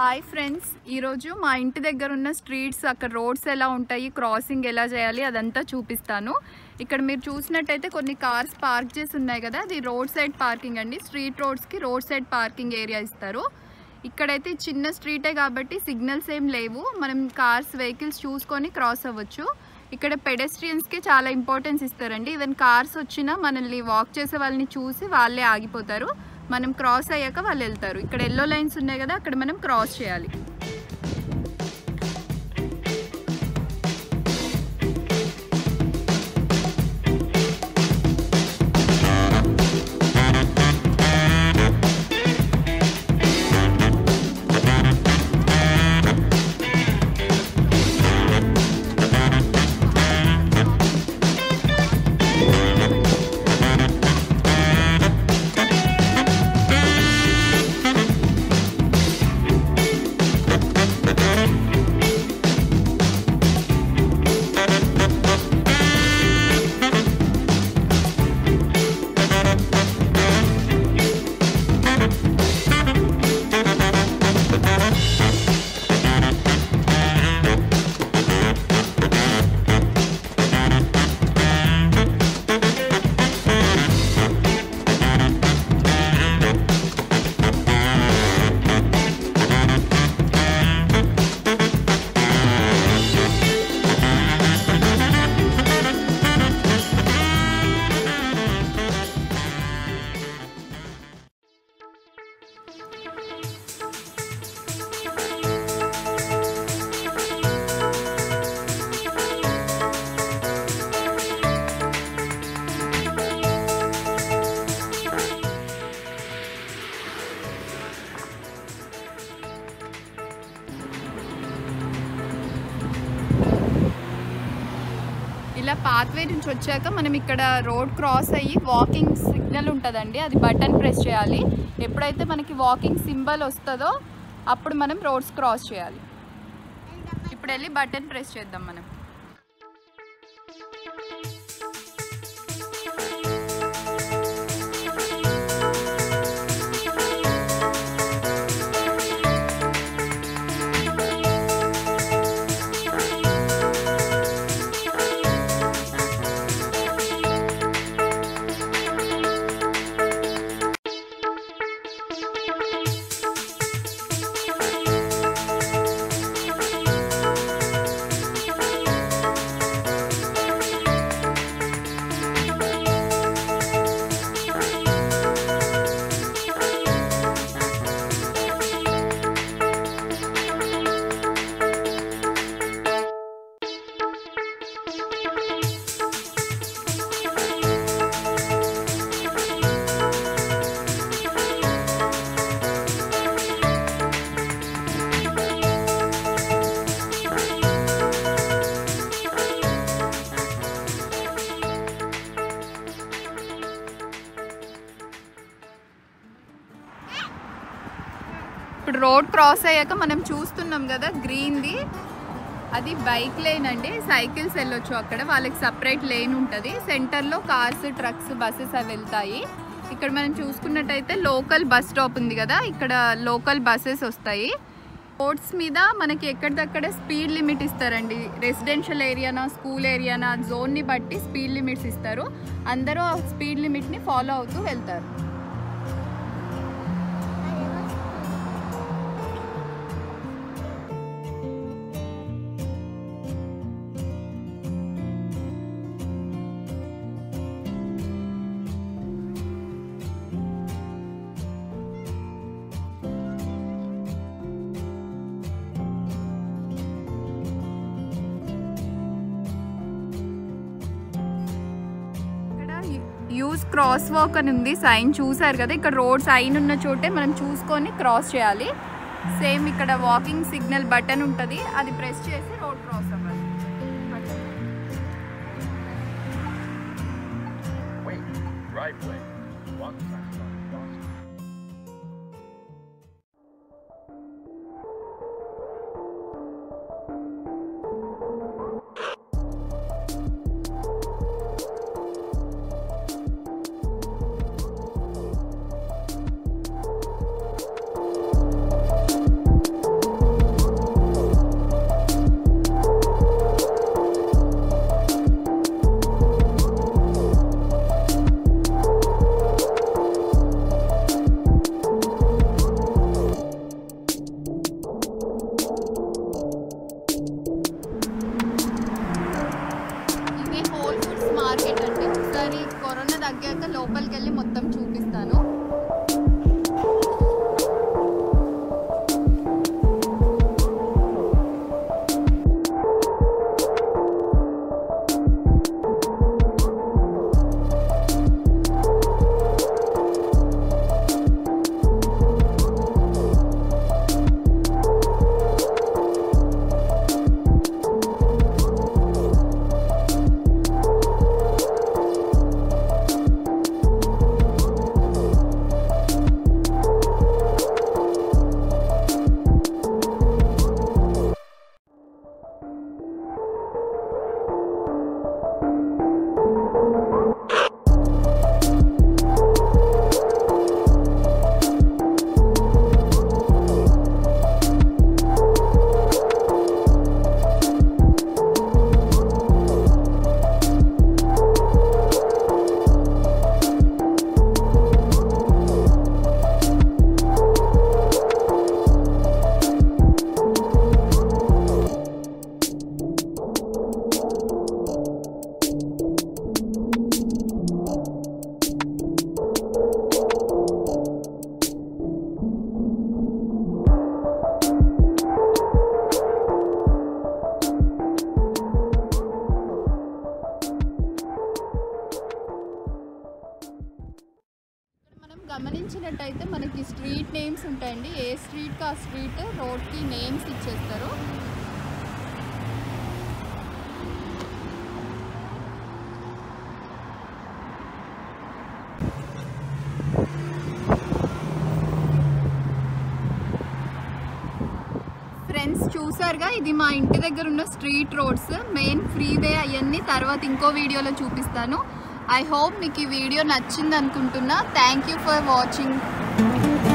Hi friends ఈరోజు మా ఇంటి దగ్గర ఉన్న స్ట్రీట్స్ అక్కడ రోడ్స్ ఎలా ఉంటాయి క్రాసింగ్ ఎలా చేయాలి అదంతా చూపిస్తాను ఇక్కడ మీరు చూసినట్టయితే కొన్ని కార్స్ పార్క్ చేసి ఉన్నాయి కదా అది రోడ్ సైడ్ పార్కింగ్ అండి స్ట్రీట్ రోడ్స్కి రోడ్ సైడ్ పార్కింగ్ ఏరియా ఇస్తారు ఇక్కడైతే చిన్న స్ట్రీటే కాబట్టి సిగ్నల్స్ ఏం లేవు మనం కార్స్ వెహికల్స్ చూసుకొని క్రాస్ అవ్వచ్చు ఇక్కడ పెడెస్ట్రియన్స్కి చాలా ఇంపార్టెన్స్ ఇస్తారండి ఈవెన్ కార్స్ వచ్చినా మనల్ని వాక్ చేసే వాళ్ళని చూసి వాళ్ళే ఆగిపోతారు మనం క్రాస్ అయ్యాక వాళ్ళు వెళ్తారు ఇక్కడ ఎల్లో లైన్స్ ఉన్నాయి కదా అక్కడ మనం క్రాస్ చేయాలి ఇలా పాత్వే నుంచి వచ్చాక మనం ఇక్కడ రోడ్ క్రాస్ అయ్యి వాకింగ్ సిగ్నల్ ఉంటుందండి అది బటన్ ప్రెస్ చేయాలి ఎప్పుడైతే మనకి వాకింగ్ సింబల్ వస్తుందో అప్పుడు మనం రోడ్స్ క్రాస్ చేయాలి ఇప్పుడు వెళ్ళి బటన్ ప్రెస్ చేద్దాం మనం ఇప్పుడు రోడ్ క్రాస్ అయ్యాక మనం చూస్తున్నాం కదా గ్రీన్ది అది బైక్ లేన్ అండి సైకిల్స్ వెళ్ళొచ్చు అక్కడ వాళ్ళకి సపరేట్ లేన్ ఉంటుంది సెంటర్లో కార్స్ ట్రక్స్ బస్సెస్ అవి వెళ్తాయి ఇక్కడ మనం చూసుకున్నట్టయితే లోకల్ బస్ స్టాప్ ఉంది కదా ఇక్కడ లోకల్ బస్సెస్ వస్తాయి రోడ్స్ మీద మనకి ఎక్కడిదక్కడ స్పీడ్ లిమిట్ ఇస్తారండి రెసిడెన్షియల్ ఏరియానా స్కూల్ ఏరియానా జోన్ని బట్టి స్పీడ్ లిమిట్స్ ఇస్తారు అందరూ ఆ స్పీడ్ లిమిట్ని ఫాలో అవుతూ వెళ్తారు ఇక్కడ యూజ్ క్రాస్ వాక్ అని ఉంది సైన్ చూసారు కదా ఇక్కడ రోడ్ సైన్ ఉన్న చోటే మనం చూసుకొని క్రాస్ చేయాలి సేమ్ ఇక్కడ వాకింగ్ సిగ్నల్ బటన్ ఉంటుంది అది ప్రెస్ చేసి రోడ్ క్రాస్ అవ్వాలి Wait, driveway. One second. Cross. ఇక్కడ మొత్తం చూపిస్తాను మనం గమనించినట్టయితే మనకి స్ట్రీట్ నేమ్స్ ఉంటాయండి ఏ స్ట్రీట్కి ఆ స్ట్రీట్ రోడ్కి నేమ్స్ ఇచ్చేస్తారు ఫ్రెండ్స్ చూసారుగా ఇది మా ఇంటి దగ్గర ఉన్న స్ట్రీట్ రోడ్స్ మెయిన్ ఫ్రీవే అవన్నీ తర్వాత ఇంకో వీడియోలో చూపిస్తాను ఐ హోప్ మీకు ఈ వీడియో నచ్చింది అనుకుంటున్నా థ్యాంక్ యూ ఫర్ వాచింగ్